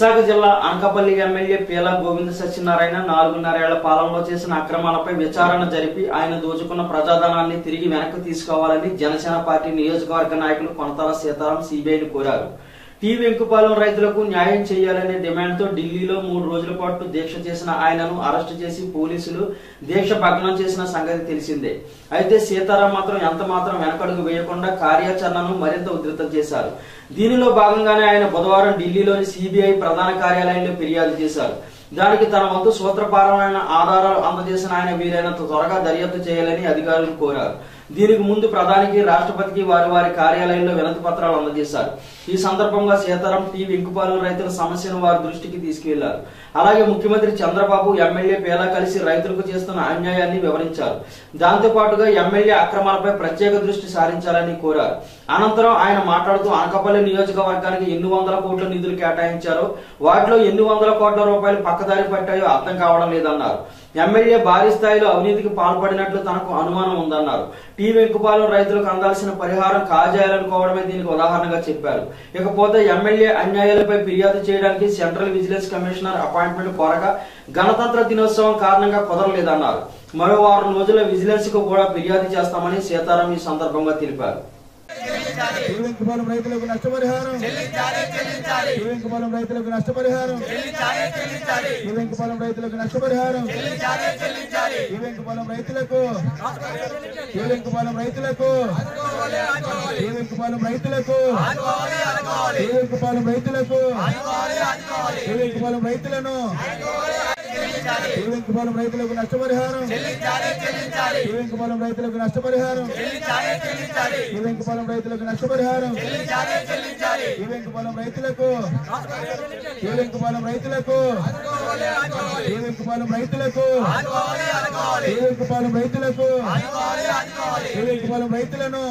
విశాఖ జిల్లా అనకాపల్లి ఎమ్మెల్యే పీలా గోవింద సత్యనారాయణ నాలుగున్నరేళ్ల పాలనలో చేసిన అక్రమాలపై విచారణ జరిపి ఆయన దోచుకున్న ప్రజాధనాన్ని తిరిగి వెనక్కి తీసుకోవాలని జనసేన పార్టీ నియోజకవర్గ నాయకులు కొనతాల సీతారాం సిబిఐని కోరారు టీ వెంకుపాలెం రైతులకు న్యాయం చేయాలనే డిమాండ్తో ఢిల్లీలో మూడు రోజుల పాటు దీక్ష చేసిన ఆయనను అరెస్టు చేసి పోలీసులు దీక్ష భగ్నం చేసిన సంగతి తెలిసిందే అయితే సీతారాం మాత్రం ఎంత మాత్రం వెనకడుగు వేయకుండా కార్యాచరణను మరింత ఉధృతం చేశారు దీనిలో భాగంగానే ఆయన బుధవారం ఢిల్లీలోని సిబిఐ ప్రధాన కార్యాలయంలో ఫిర్యాదు చేశారు దానికి తన వంతు సూత్రపారమైన ఆధారాలు అందజేసిన ఆయన వీలైనంత త్వరగా దర్యాప్తు చేయాలని అధికారులు కోరారు దీనికి ముందు ప్రధానికి రాష్ట్రపతికి వారి వారి కార్యాలయంలో వినతి పత్రాలు అందజేశారు ఈ సందర్భంగా సీతారాం టీ వెంకుపాలెం రైతుల సమస్యను వారి దృష్టికి తీసుకెళ్లారు అలాగే ముఖ్యమంత్రి చంద్రబాబు ఎమ్మెల్యే పేలా కలిసి రైతులకు చేస్తున్న అన్యాయాన్ని వివరించారు దాంతో పాటుగా ఎమ్మెల్యే అక్రమాలపై ప్రత్యేక దృష్టి సారించాలని కోరారు అనంతరం ఆయన మాట్లాడుతూ అనకాపల్లి నియోజకవర్గానికి ఎన్ని వందల కోట్ల నిధులు కేటాయించారో వాటిలో ఎన్ని వందల కోట్ల రూపాయలు పక్కదారి పట్టాయో అర్థం కావడం లేదన్నారు ఎమ్మెల్యే భారీ స్థాయిలో అవినీతికి పాల్పడినట్లు తనకు అనుమానం ఉందన్నారు టీ వెంకుపాలెం రైతులకు అందాల్సిన పరిహారం కాజేయాలనుకోవడమే దీనికి ఉదాహరణగా చెప్పారు ఇకపోతే ఎమ్మెల్యే అన్యాయాలపై ఫిర్యాదు చేయడానికి సెంట్రల్ విజిలెన్స్ కమిషనర్ అపాయింట్మెంట్ కోరగా గణతంత్ర దినోత్సవం కారణంగా కుదరలేదన్నారు మరో వారం రోజుల విజిలెన్స్ కు కూడా ఫిర్యాదు చేస్తామని సీతారాం ఈ సందర్భంగా తెలిపారు శ్రీవెంకపాలెం రైతులకు నష్టపరిహారం శ్రీవెంకపాలెం రైతులకు నష్టపరిహారం శ్రీవెంకపాలెం రైతులకు నష్టపరిహారం శ్రీవెంకపాలెం రైతులకు శ్రీవెంకపాలెం రైతులకు శ్రీవెంకపాలెం రైతులకు శ్రీవెంకపాలెం రైతులకు శ్రీవెంకపాలెం రైతులను శ్రీవెంకపాలెం రైతులకు నష్టపరిహారం శ్రీవెంకపాలెం రైతులకు నష్టపరిహారం శ్రీవెంకపాలెం రైతులకు నష్టపరిహారం శ్రీవెంకపాలెం రైతులకు శ్రీవెంకపాలెం రైతులకు శ్రీవెంకపాలెం రైతులకు శ్రీవెంకపాలెం రైతులకు శ్రీవెంకపాలెం రైతులను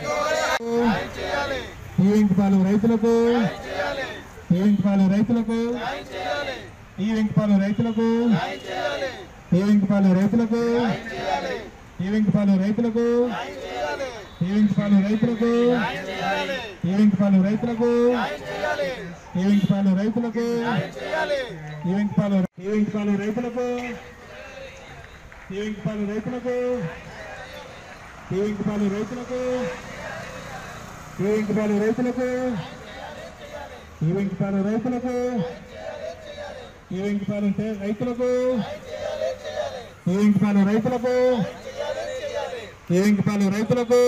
శ్రీవెంకపాలెం రైతులకు శ్రీవెంకపాలెం రైతులకు శ్రీవెంకపాలెం రైతులకు శ్రీవెంకపాలెం రైతులకు శ్రీవెంకపాలెం రైతులకు శ్రీవెంకపాలెం రైతులకు శ్రీవెంకపాలెం రైతులకు శ్రీవెంకపాలెం రైతులకు శ్రీవెంకపాలెం శ్రీవెంకపాలెం రైతులకు శ్రీవెంకపాలెం రైతులకు శ్రీవెంకపాలెం రైతులకు శ్రీవెంకపాలెం రైతులకు శ్రీవెంకపాలెం రైతులకు శ్రీవెంకపాలెం రైతులకు శ్రీవెంకపాలెం రైతులకు శ్రీవెంకపాలెం రైతులకు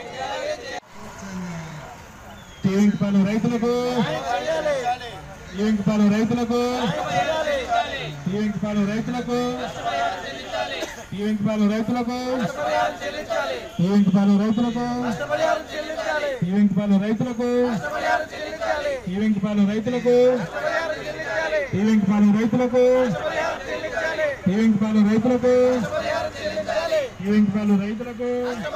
శ్రీవెంకపాలెం రైతులకు శ్రీవెంకపాలెం రైతులకు శ్రీవెంకపాలెం రైతులకు శ్రీవెంకపాలెం రైతులకు శ్రీవెంకపాలెం రైతులకు శ్రీవెంకపాలెం రైతులకు శ్రీవెంకపాలెం రైతులకు శ్రీవెంకపాలెం రైతులకు శ్రీవెంకపాలెం రైతులకు శ్రీవెంకపాలెం రైతులకు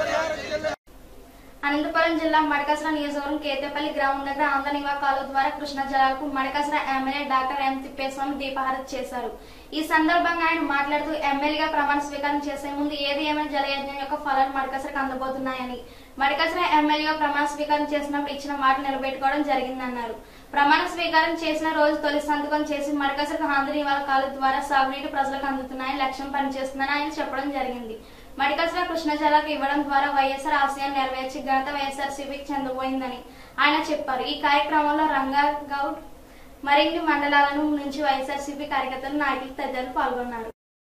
అనంతపురం జిల్లా మడకసర నియోజకవర్గం కేతేపల్లి గ్రామం దగ్గర ఆంధ్ర నివా కాలువ ద్వారా కృష్ణా జలాలకు Madakasira MLA doctor M Thippeswamy దీపహారతి చేశారు ఈ సందర్భంగా ఆయన మాట్లాడుతూ ఎమ్మెల్యేగా ప్రమాణ స్వీకారం చేసే ముందు ఏది ఏమైనా జలయజ్ఞం యొక్క ఫలాలు మడకసరకు అందబోతున్నాయని మడకసర ఎమ్మెల్యేగా ప్రమాణ స్వీకారం చేసినప్పుడు ఇచ్చిన మాట నిలబెట్టుకోవడం జరిగిందన్నారు ప్రమాణ స్వీకారం చేసిన రోజు తొలి సంతకం చేసి మడకసరకు ఆంధ్ర నివాళ కాలువ ద్వారా సాగునీటి ప్రజలకు అందుతున్నాయని లక్ష్యం పనిచేస్తుందని ఆయన చెప్పడం జరిగింది మడికల్సిన కృష్ణ జలాకు ఇవ్వడం ద్వారా వైఎస్ఆర్ ఆశయాన్ని నెరవేర్చి ఘనత వైఎస్ఆర్ సిపికి చెందబోయిందని ఆయన చెప్పారు ఈ కార్యక్రమంలో రంగా గౌడ్ మరిన్ని మండలాలను నుంచి వైఎస్ఆర్ సిపి కార్యకర్తలు నాయకులు తదితరులు పాల్గొన్నారు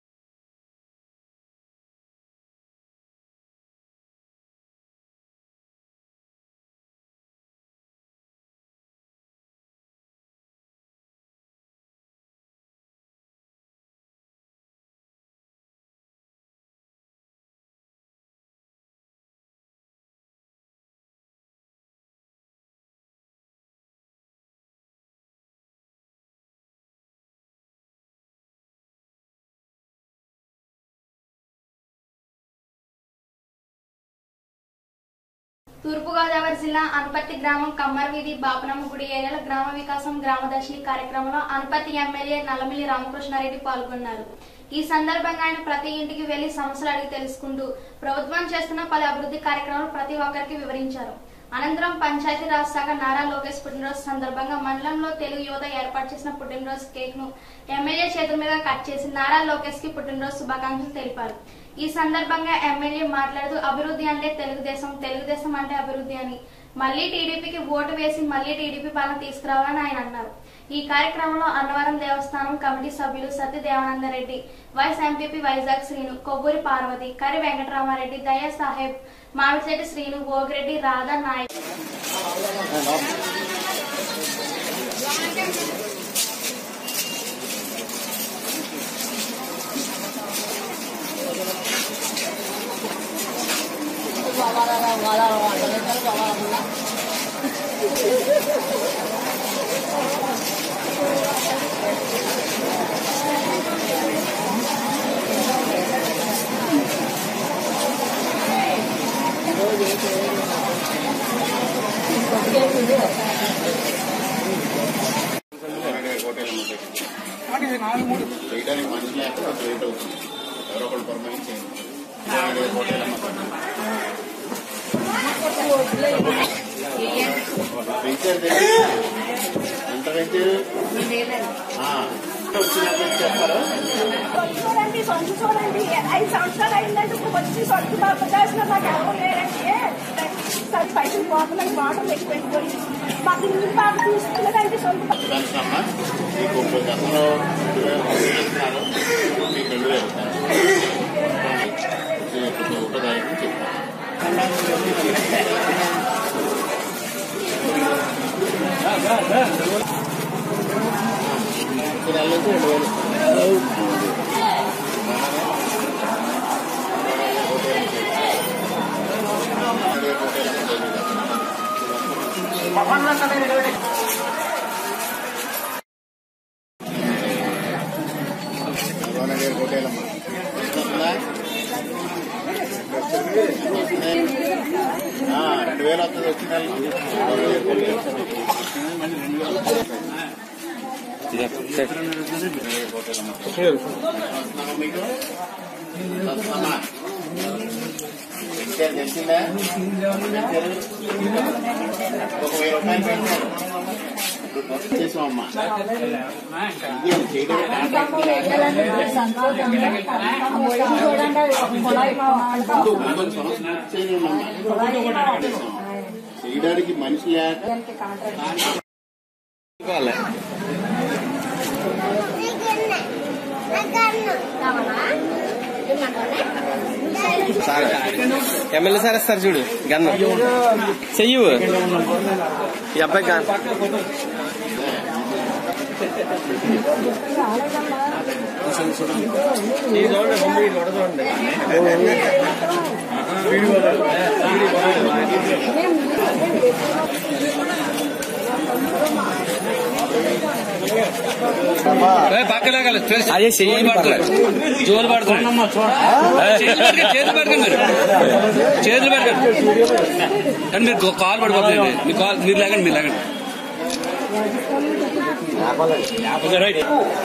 తూర్పుగోదావరి జిల్లా అనపర్తి గ్రామం కమ్మరవీధి బాపనమ్మ గుడి ఏరియాల గ్రామ వికాసం గ్రామదర్శిని కార్యక్రమంలో అనపర్తి ఎమ్మెల్యే నల్లమిల్లి రామకృష్ణారెడ్డి పాల్గొన్నారు ఈ సందర్భంగా ఆయన ప్రతి ఇంటికి వెళ్లి సమస్యలు అడిగి తెలుసుకుంటూ ప్రభుత్వం చేస్తున్న పలు అభివృద్ధి కార్యక్రమాలు ప్రతి ఒక్కరికి వివరించారు అనంతరం పంచాయతీరాజ్ శాఖ నారా లోకేష్ పుట్టినరోజు సందర్భంగా మండలంలో తెలుగు యువత ఏర్పాటు చేసిన పుట్టినరోజు కేక్ ను ఎమ్మెల్యే చేతుల మీద కట్ చేసి నారా లోకేష్ కి పుట్టినరోజు శుభాకాంక్షలు తెలిపారు ఈ సందర్భంగా ఎమ్మెల్యే మాట్లాడుతూ అభివృద్ధి అంటే తెలుగుదేశం తెలుగుదేశం అంటే అభివృద్ధి అని మళ్లీ టీడీపీకి ఓటు వేసి మళ్లీ టీడీపీ పాలన తీసుకురావాలని ఆయన అన్నారు ఈ కార్యక్రమంలో అన్నవరం దేవస్థానం కమిటీ సభ్యులు సత్య దేవానందరెడ్డి వైస్ ఎంపీపీ వైజాగ్ శ్రీను కొవ్వూరి పార్వతి కరి వెంకటరామారెడ్డి దయా సాహెబ్ మామిడిశెట్టి శ్రీను ఓగిరెడ్డి రాధా నాయక్ చేయడానికి మనిషి లేక కొంచెం లేట్ అవుతుంది ఎవరో ఒకళ్ళు పర్మనెంట్ చేయండి హోటల్ పెంచారు ఎంత పెంచారు ఆ, వచ్చినప్పుడు చెప్పారు చూడండి సొంత చూడండి ఐదు సంవత్సరాలు అయిందంటే ఇప్పుడు వచ్చి సొంత బాబు చేసిన నాకు ఎవరు లేరండి సరే పైసలు పోతుందని బాటలు ఎక్కువ పెట్టుకొని మాకు ఇంటి బాబు తీసుకున్నదండి సొంత బాబు. తెలుసమ్మా మీకు ఇప్పుడు గతంలో రెండు వేలు ఇస్తున్నారు మీకు రెండు వేలు ఇప్పుడు ఒకటో తారీఖు చెప్తాను ఇప్పుడు వెళ్ళొచ్చు రెండు వేలు హోటలమ్మా రెండు వేలు వస్తుంది వచ్చిన మీకు వస్తున్నామా? పెంచారు తెలిసిందా పెంచారు ఒక వెయ్యి రూపాయలు పెంచారు ఇప్పుడు మొత్తం చేసామమ్మా ఇది చేయడం చేయడానికి మనిషి లేక సార్ ఎమ్మెల్యే సార్ ఇస్తారు చూడు గన్నం చెయ్యు ఈ అబ్బాయి గన్ అదే చెయ్యి పర్లేదు జోలు పడుతుంది చేతులు పట్టుకోండి చేతులు పట్టుకోండి మీరు చేతులు పట్టుకోండి కానీ మీరు కాల్ పడిపోతుంది మీ కాల్ మీరు లాగండి మీరు లాగండి ఓకే, రైట్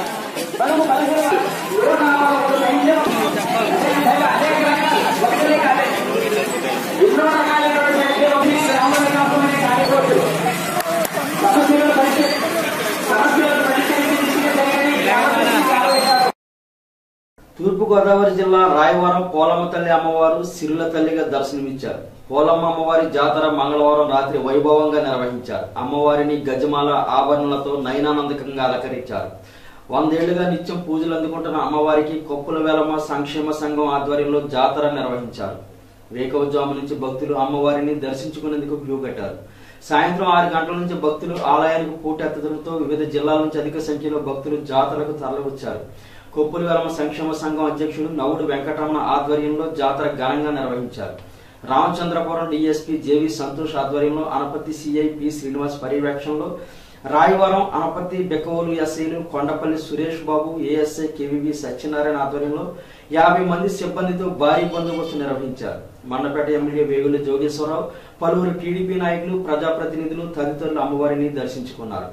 తూర్పుగోదావరి జిల్లా రాయవరం పోలమ్మ తల్లి అమ్మవారు సిరుల తల్లిగా దర్శనమిచ్చారు పోలమ్మ అమ్మవారి జాతర మంగళవారం రాత్రి వైభవంగా నిర్వహించారు అమ్మవారిని గజమాల ఆభరణలతో నయనానందకంగా అలంకరించారు వందేళ్లుగా నిత్యం పూజలు అందుకుంటున్న అమ్మవారికి కొప్పుల వేలమ్మ సంక్షేమ సంఘం ఆధ్వర్యంలో జాతర నిర్వహించారు వేకవజాము నుంచి భక్తులు అమ్మవారిని దర్శించుకునేందుకు క్యూ కట్టారు సాయంత్రం ఆరు గంటల నుంచి భక్తులు ఆలయానికి పోటెత్తడంతో వివిధ జిల్లాల నుంచి అధిక సంఖ్యలో భక్తులు జాతరకు తరలివచ్చారు కొప్పుల వేలమ్మ సంక్షేమ సంఘం అధ్యక్షుడు నవుడు వెంకటరమణ ఆధ్వర్యంలో జాతర ఘనంగా నిర్వహించారు రామచంద్రపురం డిఎస్పీ జేవి సంతోష్ ఆధ్వర్యంలో అనపత్తి సిఐ పి శ్రీనివాస్ పర్యవేక్షణలో రాయవరం అనపత్తి బెకవోలు ఎస్ఐలు కొండపల్లి సురేష్ బాబు ఏఎస్ఐ కెవిబి సత్యనారాయణ ఆధ్వర్యంలో యాభై మంది సిబ్బందితో భారీ బందోబస్తు నిర్వహించారు మండపేట ఎమ్మెల్యే వేగుల జోగేశ్వరరావు పలువురు టీడీపీ నాయకులు ప్రజాప్రతినిధులు తదితరులు అమ్మవారిని దర్శించుకున్నారు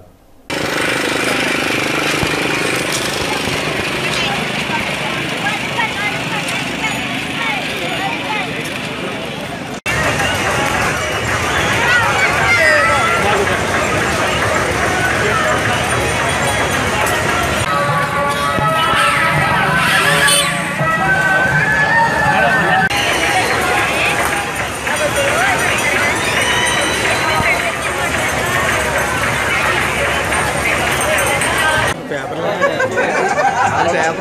ఆ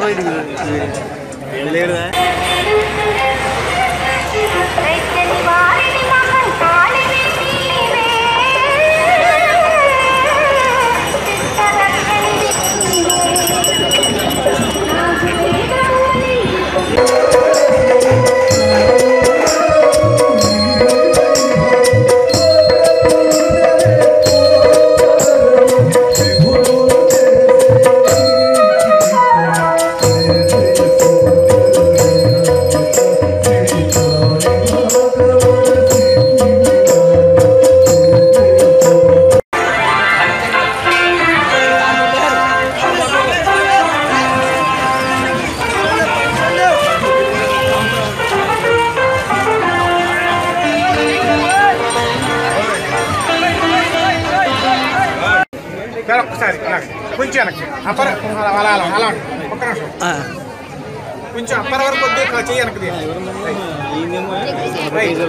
సార్ ఒక్కసారి అలాగే కొంచెం వెనక్కి అప్పర్ అలా అలా అలా అలా ఉండండి. ఒక్క నిమిషం కొంచెం అప్పర్ వరకు వద్దు ఇట్లా చెయ్యి వెనక్కి తీయండి. రైట్.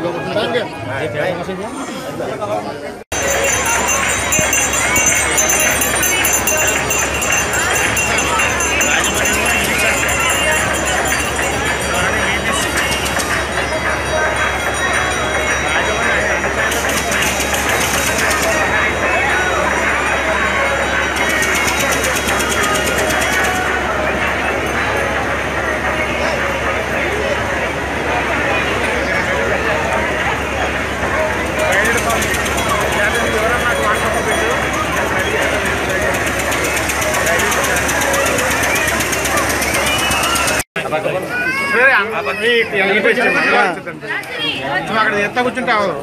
సరే, ఈ- ఈ- ఇటు వచ్చేయండి. ఇలా వచ్చేద్దండి. నువ్వు అక్కడ ఎంత కూర్చుంటే అవ్వదు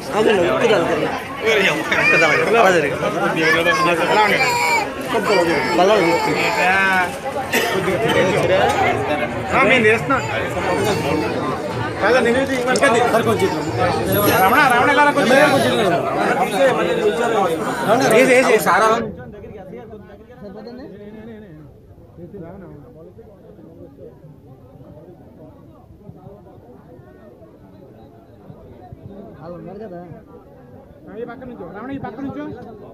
అలా ఉండండి. ఆ, మేము చేస్తున్నాం కాదా, నేను ఇది ఇంకా ది- రమణ రమణ గారు కొంచెం వేసి, వేసి, సారా ఈ పక్క నుంచో రమణ ఈ పక్క నుంచో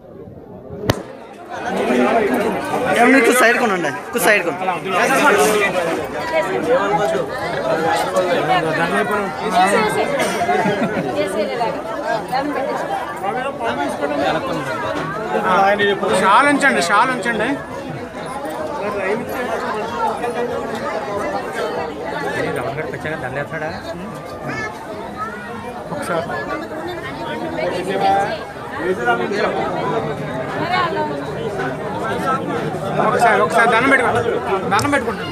సైడ్ కొనండి సైడ్ కొను షాల్ ఉంచండి షాల్ ఉంచండి ఒకసారి ఒకసారి ఒకసారి దండం పెట్టుకోండి దండం పెట్టుకుంటాను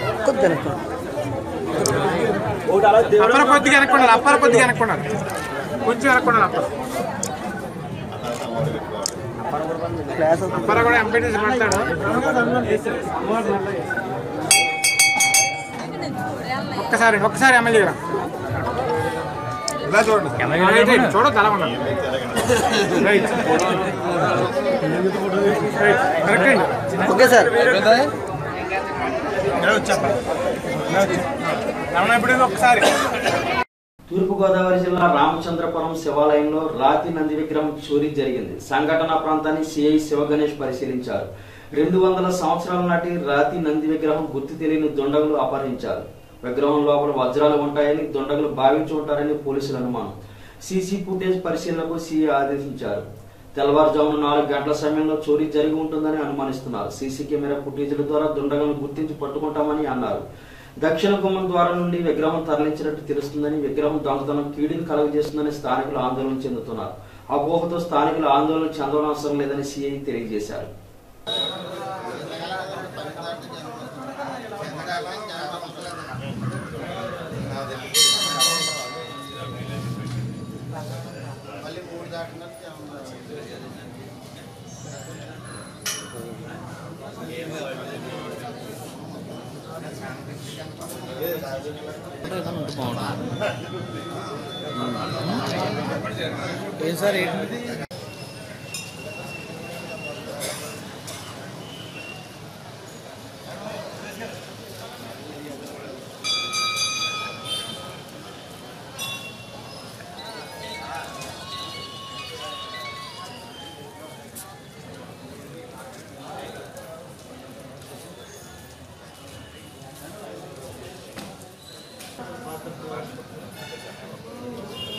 అప్పర కొద్దిగా వెనక్కుండాలి అప్పర కొద్దిగా వెనక్కుండాలి కొంచెం వెనక్కుండాలి అప్పర అప్పర కూడా ఎంపీటీసీ పడతాడు ఒక్కసారి ఒక్కసారి ఎమ్మెల్యే గారు ఇలా చూడండి చూడొద్దు అలా ఉండాలి రైట్ రైట్ కరెక్ట్ అండి ఓకే సార్ రమణ ఇప్పుడు ఒక్కసారి తూర్పుగోదావరి జిల్లా రామచంద్రపురం శివాలయంలో రాతి నంది విగ్రహం చోరీ జరిగింది సంఘటన ప్రాంతాన్ని సిఐ శివగణేష్ పరిశీలించారు రెండు వందల సంవత్సరాల నాటి రాతి నంది విగ్రహం గుర్తు తెలియని దుండగులు అపహరించారు విగ్రహం లోపల వజ్రాలు ఉంటాయని దుండగులు భావించి ఉంటారని పోలీసుల అనుమానం సీసీ ఫుటేజ్ పరిశీలనకు సిఐ ఆదేశించారు తెల్లవారుజామున నాలుగు గంటల సమయంలో చోరీ జరిగి ఉంటుందని అనుమానిస్తున్నారు సీసీ కెమెరా ఫుటేజ్ల ద్వారా దుండగులను గుర్తించి పట్టుకుంటామని అన్నారు దక్షిణ గుమ్మం ద్వారా నుండి విగ్రహం తరలించినట్టు తెలుస్తుందని విగ్రహం దొంగతనం కీడుని కలుగజేస్తుందని స్థానికులు ఆందోళన చెందుతున్నారు అపోహతో స్థానికులు ఆందోళన చెందనవసరం లేదని సిఐ తెలియజేశారు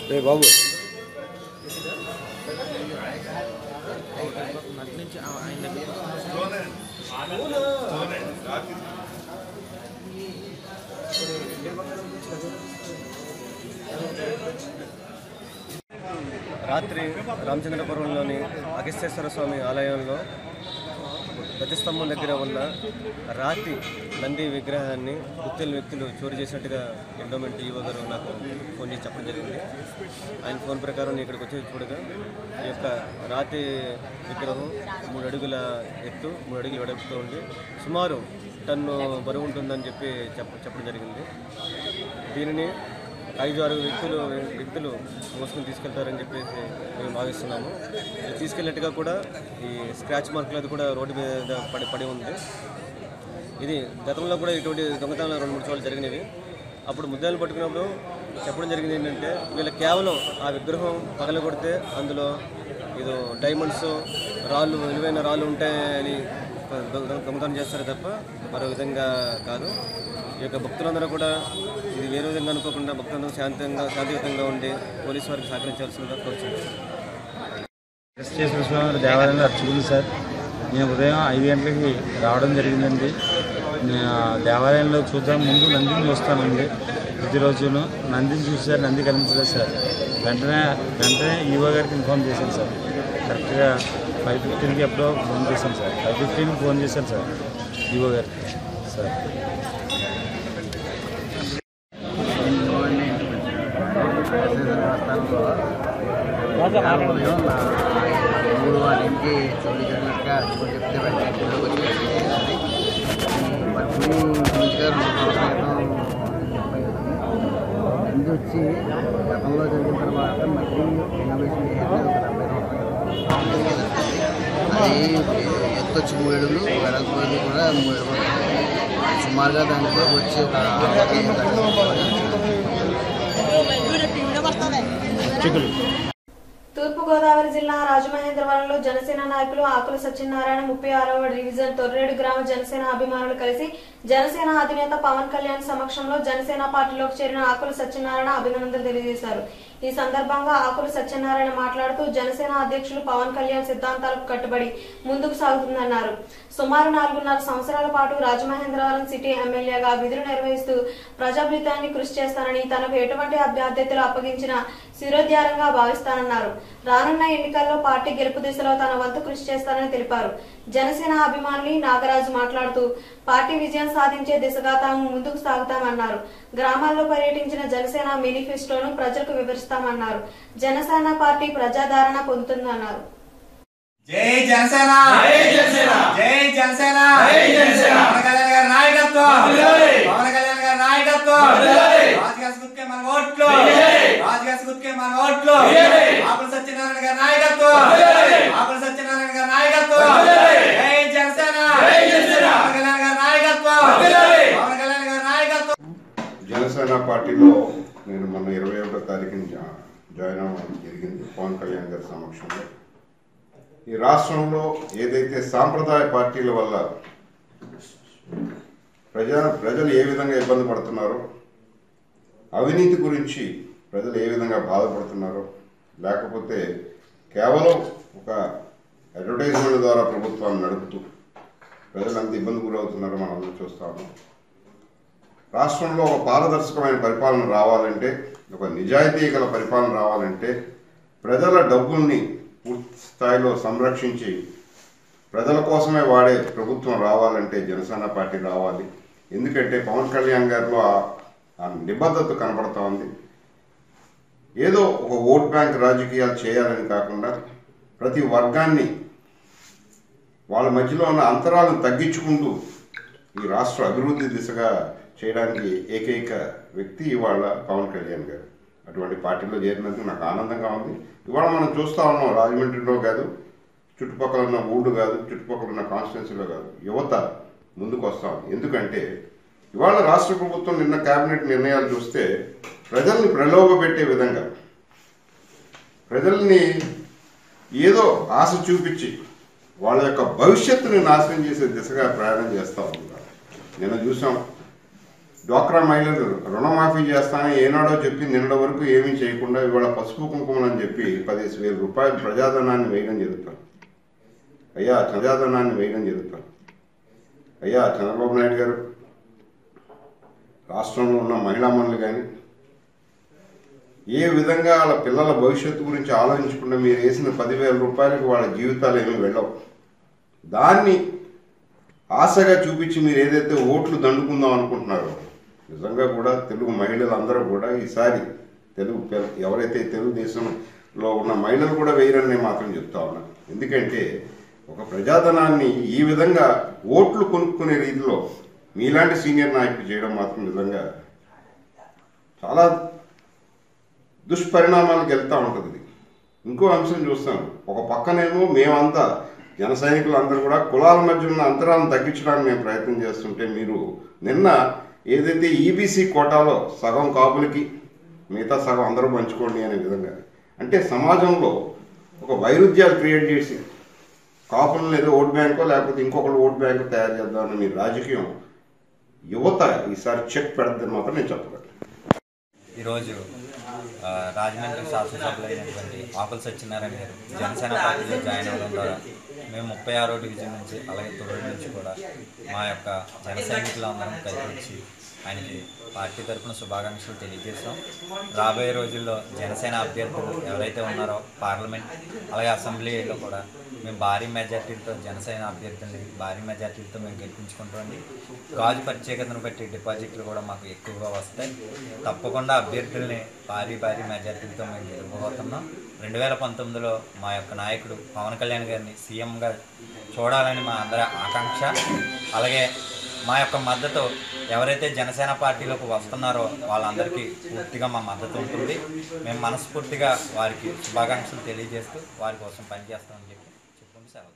రే బాబు రాత్రి రామచంద్రపురంలోని అగస్త్యేశ్వర స్వామి ఆలయంలో ధ్వజస్తంభం దగ్గర ఉన్న రాతి నంది విగ్రహాన్ని గుర్తుల వ్యక్తులు చోరీ చేసినట్టుగా ఎండోమెంట్ ఈవో గారు నాకు ఫోన్ చేసి చెప్పడం జరిగింది ఆయన ఫోన్ ప్రకారం నేను ఇక్కడికి వచ్చి చూడగా ఈ యొక్క రాతి విగ్రహం మూడు అడుగుల ఎత్తు మూడు అడుగుల వెడల్పుతో ఉండి సుమారు టన్ను బరువు ఉంటుందని చెప్పి చెప్ప చెప్పడం జరిగింది దీనిని ఐదు ఆరు వ్యక్తులు వ్యక్తులు మోసుకుని తీసుకెళ్తారని చెప్పేసి మేము భావిస్తున్నాము ఇది తీసుకెళ్ళినట్టుగా కూడా ఈ స్క్రాచ్ మార్కులు అది కూడా రోడ్డు మీద పడి పడి ఉంది ఇది గతంలో కూడా ఇటువంటి దొంగతనాలు రెండు మూడు చోట్ల జరిగినవి అప్పుడు ముద్దాయిలు పట్టుకున్నప్పుడు చెప్పడం జరిగింది ఏంటంటే వీళ్ళ కేవలం ఆ విగ్రహం పగలగొడితే అందులో ఇది డైమండ్స్ రాళ్ళు విలువైన రాళ్ళు ఉంటాయని దొంగ- దొంగతనం చేస్తారు తప్ప మరో విధంగా కాదు ఈ యొక్క భక్తులందరూ కూడా ఇది వేరే విధంగా అనుకోకుండా భక్తులందరూ శాంతంగా శాంతియుతంగా ఉండి పోలీసు వారికి సహకరించాల్సిందిగా కోరుచున్నాను వెంకటేశ్వర స్వామి దేవాలయంలో అర్చకులు సార్ నేను ఉదయం ఐదు గంటలకి రావడం జరిగిందండి నేను ఆ దేవాలయంలో చూద్దాం ముందు నందిని చూస్తానండి ప్రతిరోజును నందిని చూసారు నంది కనిపించలేదు సార్ వెంటనే వెంటనే ఈవో గారికి ఇన్ఫామ్ చేశాను సార్ కరెక్ట్గా ఫైవ్ ఫిఫ్టీన్కి ఎప్పుడో ఫోన్ చేశాను సార్ ఫైవ్ ఫిఫ్టీన్కి ఫోన్ చేశాను సార్ ఈవో గారికి సార్ ఉదయం నా మూడు వాళ్ళ ఇంటికి చోరీ జరిగినట్టుగా అర్చకులు చెప్తే వెంటనే గుడిలోకి వచ్చి జరిగింది మరి గుడి గురించి రెండు సంవత్సరాల క్రితం చెప్పారు నంది వచ్చి గతంలో జరిగిన తర్వాత మళ్ళీ రెనోవేషన్ చేయాలి ఒక డెబ్బై రూపాయలు అది ఎత్తు వచ్చి మూడు అడుగులు వెడల్పు అది కూడా మూడు అడుగులు సుమారుగా దాంట్లో వచ్చి ఒక అర్చకులు తూర్పుగోదావరి జిల్లా రాజమహేంద్రవరంలో జనసేన నాయకులు ఆకుల సత్యనారాయణ ముప్పై ఆరవ డివిజన్ తొర్రేడు గ్రామ జనసేన అభిమానులు కలిసి జనసేన అధినేత పవన్ కళ్యాణ్ సమక్షంలో జనసేన పార్టీలోకి చేరిన ఆకుల సత్యనారాయణ అభినందనలు తెలియజేశారు ఈ సందర్భంగా ఆకుల సత్యనారాయణ మాట్లాడుతూ జనసేన అధ్యక్షులు పవన్ కళ్యాణ్ సిద్ధాంతాలకు కట్టుబడి ముందుకు సాగుతుందన్నారు సుమారు నాలుగున్నర సంవత్సరాల పాటు రాజమహేంద్రవరం సిటీ ఎమ్మెల్యేగా విధులు నిర్వహిస్తూ ప్రజాభితాన్ని కృషి చేస్తానని తనకు ఎటువంటి అభ్యర్థితులు అప్పగించిన శిరోద్యారంగా భావిస్తానన్నారు రానున్న ఎన్నికల్లో పార్టీ గెలుపు దిశలో తన వంతు కృషి చేస్తానని తెలిపారు జనసేన అభిమానులు నాగరాజు మాట్లాడుతూ పార్టీ విజయం సాధించే దిశగా తాము ముందుకు సాగుతామన్నారు గ్రామాల్లో పర్యటించిన జనసేన మేనిఫెస్టోను ప్రజలకు వివరిస్తామన్నారు జనసేన పార్టీ ప్రజాదరణ పొందుతుందన్నారు జై జనసేన జై జనసేన జై జనసేన జై జనసేన పవన్ కళ్యాణ్ గారి నాయకత్వం పవన్ కళ్యాణ్ గారి నాయకత్వం రాజగాస్ గుర్తుకే మన ఓట్లు రాజగాస్ గుర్తుకే మన ఓట్లు ఆకుల సత్యనారాయణ గారి నాయకత్వం ఆకుల సత్యనారాయణ గారి నాయకత్వం జై జనసేన జై జనసేన పవన్ కళ్యాణ్ గారి నాయకత్వం పవన్ కళ్యాణ్ గారి నాయకత్వం జనసేన పార్టీలో నేను మొన్న ఇరవై ఒకటో తారీఖున జా- జాయిన్ అవ్వడం జరిగింది పవన్ కళ్యాణ్ గారి సమక్షంలో ఈ రాష్ట్రంలో ఏదైతే సాంప్రదాయ పార్టీల వల్ల ప్రజా ప్రజలు ఏ విధంగా ఇబ్బంది పడుతున్నారో అవినీతి గురించి ప్రజలు ఏ విధంగా బాధపడుతున్నారో లేకపోతే కేవలం ఒక అడ్వర్టైజ్మెంట్ ద్వారా ప్రభుత్వాన్ని నడుపుతూ ప్రజలు ఎంత ఇబ్బంది గురవుతున్నారో మనం అందరూ చూస్తా ఉన్నాం రాష్ట్రంలో ఒక పారదర్శకమైన పరిపాలన రావాలంటే ఒక నిజాయితీ గల పరిపాలన రావాలంటే ప్రజల డబ్బుల్ని పూర్తి స్థాయిలో సంరక్షించి ప్రజల కోసమే వాడే ప్రభుత్వం రావాలంటే జనసేన పార్టీ రావాలి ఎందుకంటే పవన్ కళ్యాణ్ గారిలో ఆ- ఆ నిబద్ధత కనబడతా ఉంది ఏదో ఒక ఓట్ బ్యాంక్ రాజకీయాలు చేయాలని కాకుండా ప్రతి వర్గాన్ని వాళ్ళ మధ్యలో ఉన్న అంతరాలను తగ్గించుకుంటూ ఈ రాష్ట్ర అభివృద్ధి దిశగా చేయడానికి ఏకైక వ్యక్తి ఇవాళ పవన్ కళ్యాణ్ గారు అటువంటి పార్టీలో చేరినందుకు నాకు ఆనందంగా ఉంది ఇవాళ మనం చూస్తా ఉన్నాం రాజమండ్రిలో కాదు చుట్టుపక్కల ఉన్న ఊళ్ళు కాదు చుట్టుపక్కల ఉన్న కాన్స్టిట్యున్సీలో కాదు యువత ముందుకు వస్తాం ఎందుకంటే ఇవాళ రాష్ట్ర ప్రభుత్వం నిన్న కేబినెట్ నిర్ణయాలు చూస్తే ప్రజల్ని ప్రలోభపెట్టే విధంగా ప్రజల్ని ఏదో ఆశ చూపించి వాళ్ళ యొక్క భవిష్యత్తుని నాశనం చేసే దిశగా ప్రయాణం చేస్తూ ఉన్నారు నిన్న చూసాం డ్వాక్రా మహిళలు రుణమాఫీ చేస్తానని ఏనాడో చెప్పి నిన్నటి వరకు ఏమీ చేయకుండా ఇవాళ పసుపు కుంకుమలని చెప్పి పదిహేను వేల రూపాయలు ప్రజాధనాన్ని వేయడం జరుగుతుంది అయ్యా ప్రజాధనాన్ని వేయడం జరుగుతుంది అయ్యా చంద్రబాబు నాయుడు గారు రాష్ట్రంలో ఉన్న మహిళామణులు కానీ ఏ విధంగా వాళ్ళ పిల్లల భవిష్యత్తు గురించి ఆలోచించకుండా మీరు వేసిన పదివేల రూపాయలకు వాళ్ళ జీవితాలు ఏమీ వెళ్ళవు దాన్ని ఆశగా చూపించి మీరు ఏదైతే ఓట్లు దండుకుందాం అనుకుంటున్నారో నిజంగా కూడా తెలుగు మహిళలందరూ కూడా ఈసారి తెలుగు పిల్ల- ఎవరైతే తెలుగుదేశంలో ఉన్న మహిళలు కూడా వేయరని నేను మాత్రం చెప్తా ఉన్నా ఎందుకంటే ఒక ప్రజాధనాన్ని ఈ విధంగా ఓట్లు కొనుక్కునే రీతిలో మీలాంటి సీనియర్ నాయకులు చేయడం మాత్రం నిజంగా చాలా దుష్పరిణామాలకు వెళ్తూ ఉంటుంది ఇది ఇంకో అంశం చూస్తాం ఒక పక్కనేమో మేమంతా జన సైనికులు అందరూ కూడా కులాల మధ్య ఉన్న అంతరాలను తగ్గించడానికి మేము ప్రయత్నం చేస్తుంటే మీరు నిన్న ఏదైతే ఈబీసీ కోటాలో సగం కాపులకి మిగతా సగం అందరూ పంచుకోండి అనే విధంగా అంటే సమాజంలో ఒక వైరుధ్యాలు క్రియేట్ చేసి కాపులను ఏదో ఓట్ బ్యాంకో లేకపోతే ఇంకొకరు ఓట్ బ్యాంకు తయారు చేద్దామని మీ రాజకీయం యువత ఈసారి చెక్ పెడద్దని మాత్రం నేను చెప్పగలను ఈరోజు ఆ, రాజమండ్రి శాసనసభలో అయినటువంటి ఆకుల సత్యనారాయణ గారు జనసేన పార్టీలో జాయిన్ అవ్వడం ద్వారా మేము ముప్పై ఆరో డివిజన్ నుంచి అలాగే తొర్రూరు నుంచి కూడా మా యొక్క జన సైనికులందరం కలిసి వచ్చి ఆయనకి పార్టీ తరఫున శుభాకాంక్షలు తెలియజేస్తాం రాబోయే రోజుల్లో జనసేన అభ్యర్థులు ఎవరైతే ఉన్నారో పార్లమెంట్ అలాగే అసెంబ్లీలో కూడా మేము భారీ మెజార్టీలతో జనసేన అభ్యర్థుల్ని భారీ మెజార్టీలతో మేము గెలిపించుకుంటామండి గాజు ప్రత్యేకతను బట్టి డిపాజిట్లు కూడా మాకు ఎక్కువగా వస్తాయి తప్పకుండా అభ్యర్థుల్ని భారీ భారీ మెజార్టీలతో మేము గెలుపబోతున్నాం రెండు వేల పంతొమ్మిదిలో మా యొక్క నాయకుడు పవన్ కళ్యాణ్ గారిని సీఎంగా చూడాలని మా అందరి ఆకాంక్ష అలాగే మా యొక్క మద్దతు ఎవరైతే జనసేన పార్టీలోకి వస్తున్నారో వాళ్ళందరికీ పూర్తిగా మా మద్దతు ఉంటుంది మేము మనస్ఫూర్తిగా వారికి శుభాకాంక్షలు తెలియజేస్తూ వారి కోసం పనిచేస్తామని చెప్పి చెప్పుకుంటూ సెలవు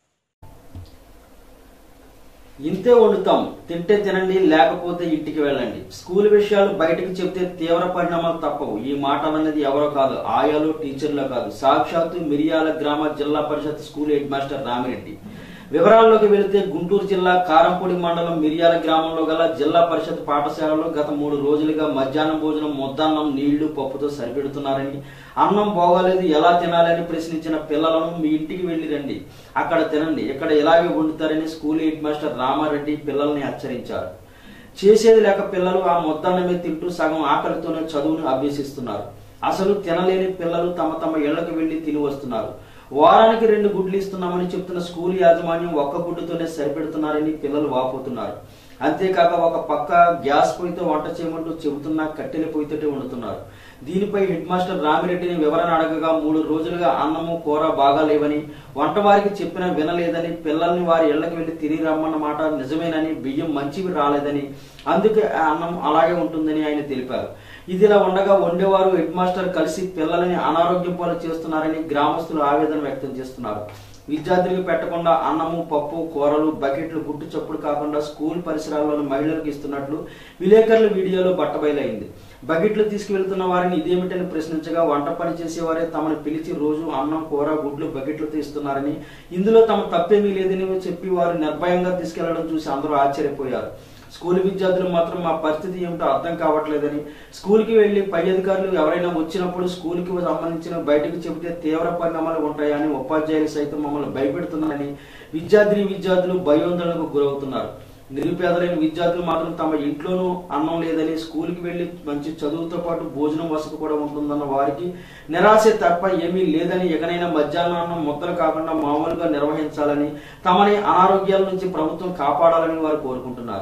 ఇంతే వండుతాం తింటే తినండి లేకపోతే ఇంటికి వెళ్ళండి స్కూల్ విషయాలు బయటకు చెప్తే తీవ్ర పరిణామాలు తప్పవు ఈ మాటలు అనేది ఎవరో కాదు ఆయాలు టీచర్లు కాదు సాక్షాత్తు మిరియాల గ్రామ zilla parishad school head master Ramireddy వివరాల్లోకి వెళితే గుంటూరు జిల్లా కారంపొడి మండలం మిరియాల గ్రామంలో గల జిల్లా పరిషత్ పాఠశాలలో గత మూడు రోజులుగా మధ్యాహ్నం భోజనం ముద్దన్నం నీళ్లు పప్పుతో సరిపెడుతున్నారని అన్నం బాగోలేదు ఎలా తినాలని ప్రశ్నించిన పిల్లలను మీ ఇంటికి వెళ్లి రండి అక్కడ తినండి ఇక్కడ ఇలాగే వండుతారని స్కూల్ హెడ్ మాస్టర్ రామారెడ్డి పిల్లల్ని హెచ్చరించారు చేసేది లేక పిల్లలు ఆ మొత్తాన్నమే తింటూ సగం ఆకలితోనే చదువును అభ్యసిస్తున్నారు అసలు తినలేని పిల్లలు తమ తమ ఇళ్లకు వెళ్లి తిని వస్తున్నారు వారానికి రెండు గుడ్లు ఇస్తున్నామని చెప్తున్న స్కూల్ యాజమాన్యం ఒక్క గుడ్డుతోనే సరిపెడుతున్నారని పిల్లలు వాపోతున్నారు అంతేకాక ఒక పక్క గ్యాస్ పొయ్యితో వంట చేయమంటూ చెబుతున్నా కట్టెల పొయ్యితోటే వండుతున్నారు దీనిపై హెడ్ మాస్టర్ రామిరెడ్డిని వివరణ అడగగా మూడు రోజులుగా అన్నము కూర బాగాలేవని వంట వారికి చెప్పినా వినలేదని పిల్లల్ని వారి ఇళ్లకు వెళ్లి తిరిగి రమ్మన్న మాట నిజమేనని బియ్యం మంచివి రాలేదని అందుకే ఆ అన్నం అలాగే ఉంటుందని ఆయన తెలిపారు ఇదిలా ఉండగా వండేవారు హెడ్ మాస్టర్ కలిసి పిల్లలని అనారోగ్యం పాలు చేస్తున్నారని గ్రామస్తులు ఆవేదన వ్యక్తం చేస్తున్నారు విద్యార్థులకు పెట్టకుండా అన్నము పప్పు కూరలు బకెట్లు గుట్టు చప్పుడు కాకుండా స్కూల్ పరిసరాల్లోని మహిళలకు ఇస్తున్నట్లు విలేకరుల వీడియోలో బట్టబయలైంది బకెట్లు తీసుకువెళ్తున్న వారిని ఇదేమిటని ప్రశ్నించగా వంట పని చేసేవారే తమను పిలిచి రోజు అన్నం కూర గుడ్లు బకెట్లతో ఇస్తున్నారని ఇందులో తమ తప్పేమీ లేదని చెప్పి వారు నిర్భయంగా తీసుకెళ్లడం చూసి అందరూ ఆశ్చర్యపోయారు స్కూల్ విద్యార్థులు మాత్రం మా పరిస్థితి ఏమిటో అర్థం కావట్లేదని స్కూల్కి వెళ్లి పై అధికారులు ఎవరైనా వచ్చినప్పుడు స్కూల్కి సంబంధించిన బయటకు చెబితే తీవ్ర పరిణామాలు ఉంటాయని ఉపాధ్యాయులు సైతం మమ్మల్ని భయపెడుతున్నారని విద్యార్థిని విద్యార్థులు భయోందనలకు గురవుతున్నారు నిరుపేదలైన విద్యార్థులు మాత్రం తమ ఇంట్లోనూ అన్నం లేదని స్కూల్కి వెళ్లి మంచి చదువుతో పాటు భోజనం వసతి కూడా ఉంటుందన్న వారికి నిరాశ తప్ప ఏమీ లేదని ఎగనైనా మధ్యాహ్నం ముద్దలు కాకుండా మామూలుగా నిర్వహించాలని తమని అనారోగ్యాల నుంచి ప్రభుత్వం కాపాడాలని వారు కోరుకుంటున్నారు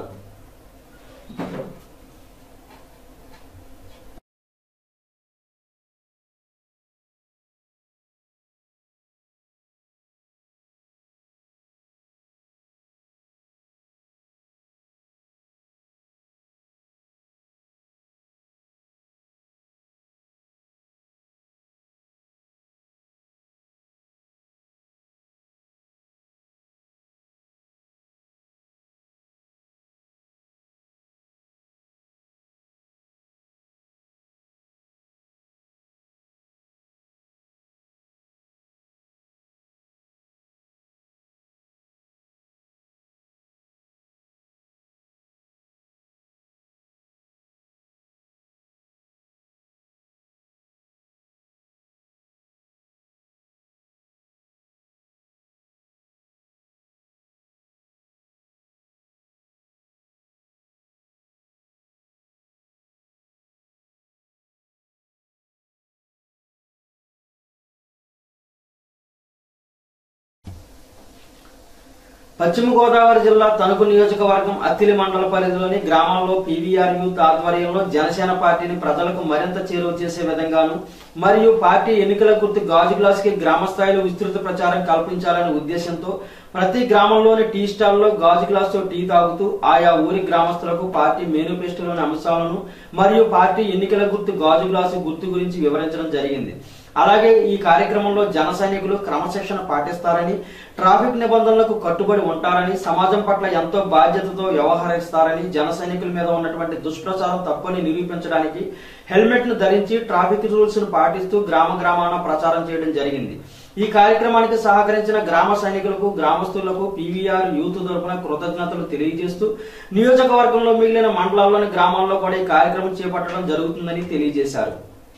పశ్చిమ గోదావరి జిల్లా తణుకు నియోజకవర్గం అత్తిలి మండల పరిధిలోని గ్రామాల్లో పీవీఆర్ యూత్ ఆధ్వర్యంలో జనసేన పార్టీని ప్రజలకు మరింత చేరువ చేసే విధంగాను మరియు పార్టీ ఎన్నికల గుర్తు గాజు గ్లాస్ కి గ్రామ స్థాయిలో విస్తృత ప్రచారం కల్పించాలనే ఉద్దేశంతో ప్రతి గ్రామంలోని టీ స్టాల్లో గాజు గ్లాస్ తో టీ తాగుతూ ఆయా ఊరి గ్రామస్తులకు పార్టీ మేనిఫెస్టోలోని అంశాలను మరియు పార్టీ ఎన్నికల గుర్తు గాజు గ్లాసు గుర్తు గురించి వివరించడం జరిగింది అలాగే ఈ కార్యక్రమంలో జన సైనికులు క్రమశిక్షణ పాటిస్తారని ట్రాఫిక్ నిబంధనలకు కట్టుబడి ఉంటారని సమాజం పట్ల ఎంతో బాధ్యతతో వ్యవహరిస్తారని జన సైనికుల మీద ఉన్నటువంటి దుష్ప్రచారం తప్పని నిరూపించడానికి హెల్మెట్ ను ధరించి ట్రాఫిక్ రూల్స్ ను పాటిస్తూ గ్రామ గ్రామాన ప్రచారం చేయడం జరిగింది ఈ కార్యక్రమానికి సహకరించిన గ్రామ సైనికులకు గ్రామస్తులకు పీవీఆర్ యూత్ తరపున కృతజ్ఞతలు తెలియజేస్తూ నియోజకవర్గంలో మిగిలిన మండలాల్లోని గ్రామాల్లో కూడా ఈ కార్యక్రమం చేపట్టడం జరుగుతుందని తెలియజేశారు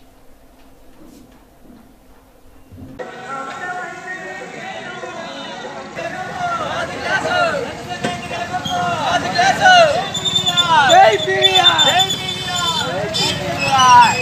జై పీవీఆర్ జై పీవీఆర్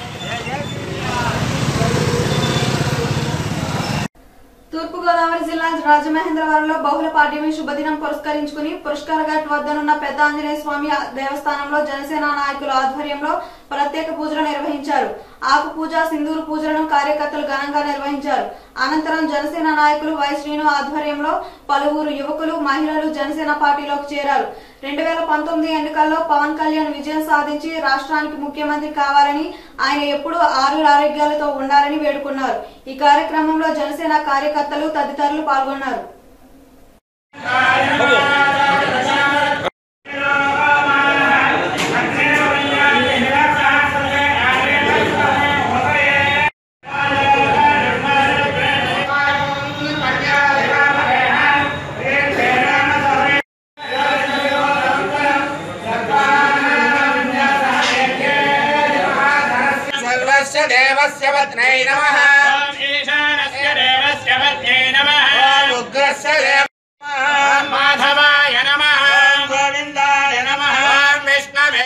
తూర్పుగోదావరి జిల్లా రాజమహేంద్రవరంలో బహుళ పాడ్యమి శుభదినం పురస్కరించుకుని పురస్కార ఘాట్ వద్దనున్న పెద్ద ఆంజనేయ స్వామి దేవస్థానంలో జనసేన నాయకుల ఆధ్వర్యంలో ప్రత్యేక పూజలు నిర్వహించారు ఆకు పూజ సింధూరు పూజలను కార్యకర్తలు ఘనంగా నిర్వహించారు అనంతరం జనసేన నాయకులు వై శ్రీను ఆధ్వర్యంలో పలువురు యువకులు మహిళలు జనసేన పార్టీలోకి చేరారు రెండు వేల పంతొమ్మిది ఎన్నికల్లో పవన్ కళ్యాణ్ విజయం సాధించి రాష్ట్రానికి ముఖ్యమంత్రి కావాలని ఆయన ఎప్పుడూ ఆరు ఆరోగ్యాలతో ఉండాలని వేడుకున్నారు ఈ కార్యక్రమంలో జనసేన కార్యకర్తలు తదితరులు పాల్గొన్నారు सर्वस्य देवस्य पत्न्यै नमः ईशानस्य देवस्य पत्न्यै नमः उग्रस्य देव माधवाय नमः गोविन्दाय नमः विष्णवे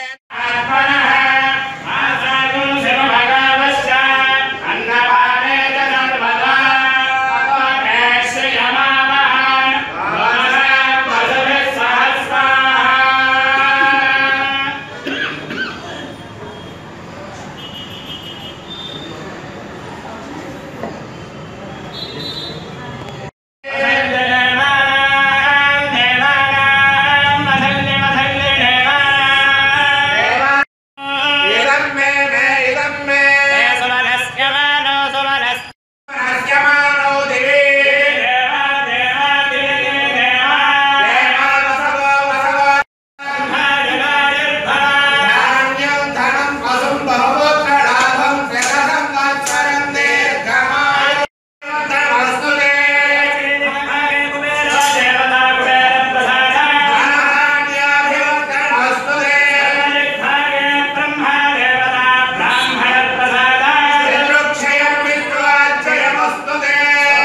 इदं मे मे इदं मे सुमनस्य मानो सुमनस्य मानो दिवि देवा देवा दिवि देवा देवा वसवो वसवो धान्यं धनं वसुं बहुपुत्रलाभं शतसं वत्सरं दीर्घमायु धनमस्तु ते कुबेरो देवता कुबेरप्रसादान्याभिवर्धनमस्तु ते वृक्षयं विद्वाज्जयमस्तु ते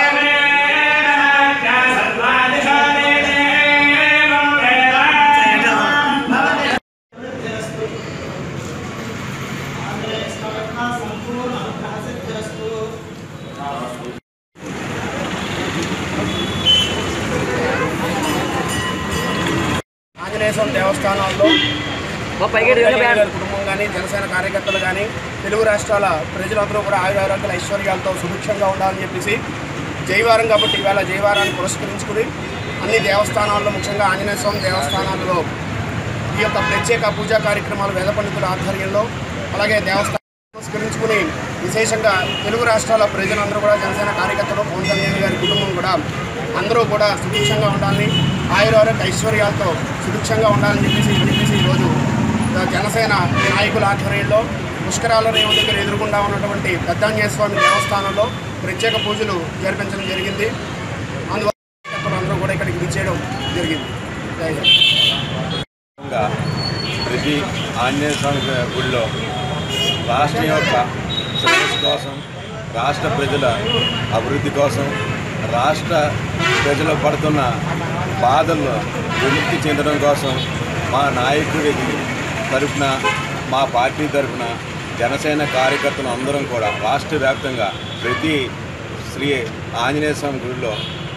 ఆంజనేయ స్వామి దేవస్థానాల్లో పవన్ కళ్యాణ్ గారి కుటుంబం కానీ జనసేన కార్యకర్తలు కానీ తెలుగు రాష్ట్రాల ప్రజలందరూ కూడా ఆయురారోగ్యాల ఐశ్వర్యాలతో సుభిక్షంగా ఉండాలని చెప్పేసి జైవారం కాబట్టి ఇవాళ జైవారాన్ని పురస్కరించుకుని అన్ని దేవస్థానాల్లో ముఖ్యంగా ఆంజనేయ స్వామి దేవస్థానాల్లో ఈ యొక్క ప్రత్యేక పూజా కార్యక్రమాలు వేద పండితుల ఆధ్వర్యంలో అలాగే దేవస్థానం పురస్కరించుకుని విశేషంగా తెలుగు రాష్ట్రాల ప్రజలందరూ కూడా జనసేన కార్యకర్తలు పవన్ కళ్యాణ్ గారి కుటుంబం కూడా అందరూ కూడా సుభిక్షంగా ఉండాలని ఆయురారోగ్య ఐశ్వర్యాలతో సుభిక్షంగా ఉండాలని చెప్పేసి చెప్పేసి ఈరోజు జనసేన నాయకుల ఆధ్వర్యంలో పుష్కరాల రేవు దగ్గర ఎదురుగుండా ఉన్నటువంటి పెద్దాంజనేయ స్వామి దేవస్థానంలో ప్రత్యేక పూజలు జరిపించడం జరిగింది అందువల్ల అందరూ కూడా ఇక్కడికి విచ్చేయడం జరిగింది జై హింద్. విధంగా ప్రతి ఆంజనేయ స్వామి గుడిలో రాష్ట్రం యొక్క శ్రేయస్సు కోసం రాష్ట్ర ప్రజల అభివృద్ధి కోసం రాష్ట్ర ప్రజలు పడుతున్న బాధల్లో విముక్తి చెందడం కోసం మా నాయకుడి తరఫున మా పార్టీ తరఫున జనసేన కార్యకర్తలు అందరం కూడా రాష్ట్ర వ్యాప్తంగా ప్రతి శ్రీ ఆంజనేయ స్వామి గుడిలో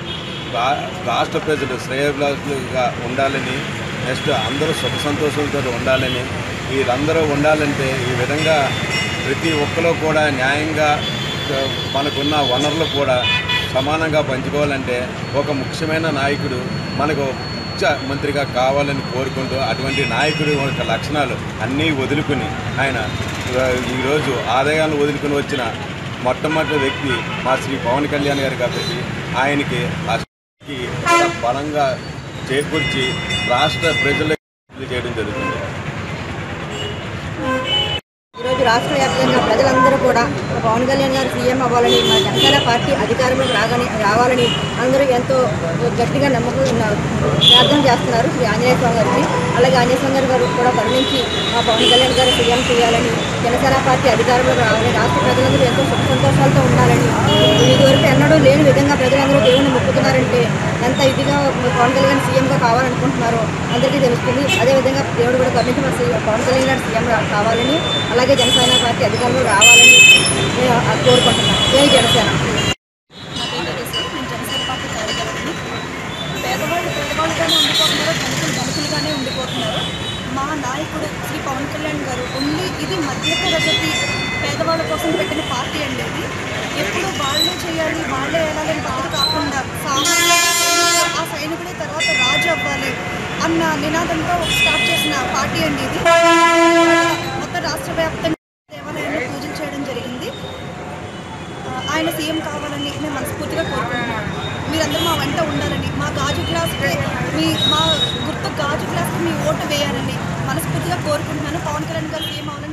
రా- రాష్ట్ర ప్రజలు శ్రేయభిలాషులుగా ఉండాలని నెక్స్ట్ అందరూ సుఖ సంతోషాలతో ఉండాలని వీరందరూ ఉండాలంటే ఈ విధంగా ప్రతి ఒక్కరు కూడా న్యాయంగా ఆ, మనకున్న వనరులు కూడా సమానంగా పంచుకోవాలంటే ఒక ముఖ్యమైన నాయకుడు మనకు ముఖ్యమంత్రిగా కావాలని కోరుకుంటూ అటువంటి నాయకుడి యొక్క లక్షణాలు అన్నీ వదులుకుని ఆయన ఆ, ఈరోజు ఆదాయాలను వదులుకుని వచ్చిన మొట్టమొదటి వ్యక్తి మా శ్రీ పవన్ కళ్యాణ్ గారు కాబట్టి ఆయనకి ఆ శక్తికి చాలా బలంగా చేకూర్చి రాష్ట్ర ప్రజలకు చేయడం జరుగుతుంది ఈరోజు రాష్ట్ర వ్యాప్తంగా ప్రజలందరూ కూడా పవన్ కళ్యాణ్ గారు సీఎం అవ్వాలని మా జనసేన పార్టీ అధికారంలోకి రాగానే రావాలని అందరూ ఎంతో గట్టిగా నమ్మకం ఉన్నారు ప్రార్థన చేస్తున్నారు శ్రీ ఆంజనేయ స్వామి గారికి అలాగే ఆంజనేయ స్వామి గారు కూడా కరుణించి మా పవన్ కళ్యాణ్ గారు సీఎం చేయాలని జనసేన పార్టీ అధికారంలోకి రావాలని రాష్ట్ర ప్రజలందరూ ఎంతో సుఖ సంతోషాలతో ఉండాలని ఇదివరకు ఎన్నడూ లేని విధంగా ప్రజలందరూ దేవుని మొక్కుతున్నారంటే ఎంత ఇదిగా పవన్ కళ్యాణ్ సీఎంగా కావాలనుకుంటున్నారో అందరికీ తెలుస్తుంది అదేవిధంగా దేవుడు కూడా కరుణించి మా సీ- పవన్ కళ్యాణ్ గారు సీఎం రా- కావాలని అలాగే జనసేన పార్టీ అధికారంలో రావాలని నేను కోరుకుంటున్నాను జై జనసేన పేదవాళ్ళు పేదవాళ్ళుగానే ఉండిపోతున్నారు ధనికులు ధనికులుగానే ఉండిపోతున్నారు మా నాయకుడు శ్రీ పవన్ కళ్యాణ్ గారు ఓన్లీ ఇది మధ్యతరగతి పేదవాళ్ళ కోసం పెట్టిన పార్టీ అండి ఇది ఎప్పుడు వాళ్ళే చేయాలి వాళ్ళే వెళ్ళాలని పద్ధతి కాకుండా సామాన్య సైనికుడు, ఆ సైనికుడే తర్వాత రాజు అవ్వాలి అన్న నినాదంతో స్టార్ట్ చేసిన పార్టీ అండి ఇది మొత్తం రాష్ట్ర వ్యాప్తంగా దేవాలయంలో పూజలు చేయడం జరిగింది ఆ, ఆయన సీఎం కావాలని మేము మనస్ఫూర్తిగా కోరుకుంటున్నాం మీరందరూ మా వెంట ఉండాలని మా గాజు గ్లాస్కి మీ మా గుర్తు గాజు గ్లాస్కి మీ ఓటు వేయాలని మనస్ఫూర్తిగా కోరుకుంటున్నాను పవన్ కళ్యాణ్ గారు సీఎం అవ్వాలని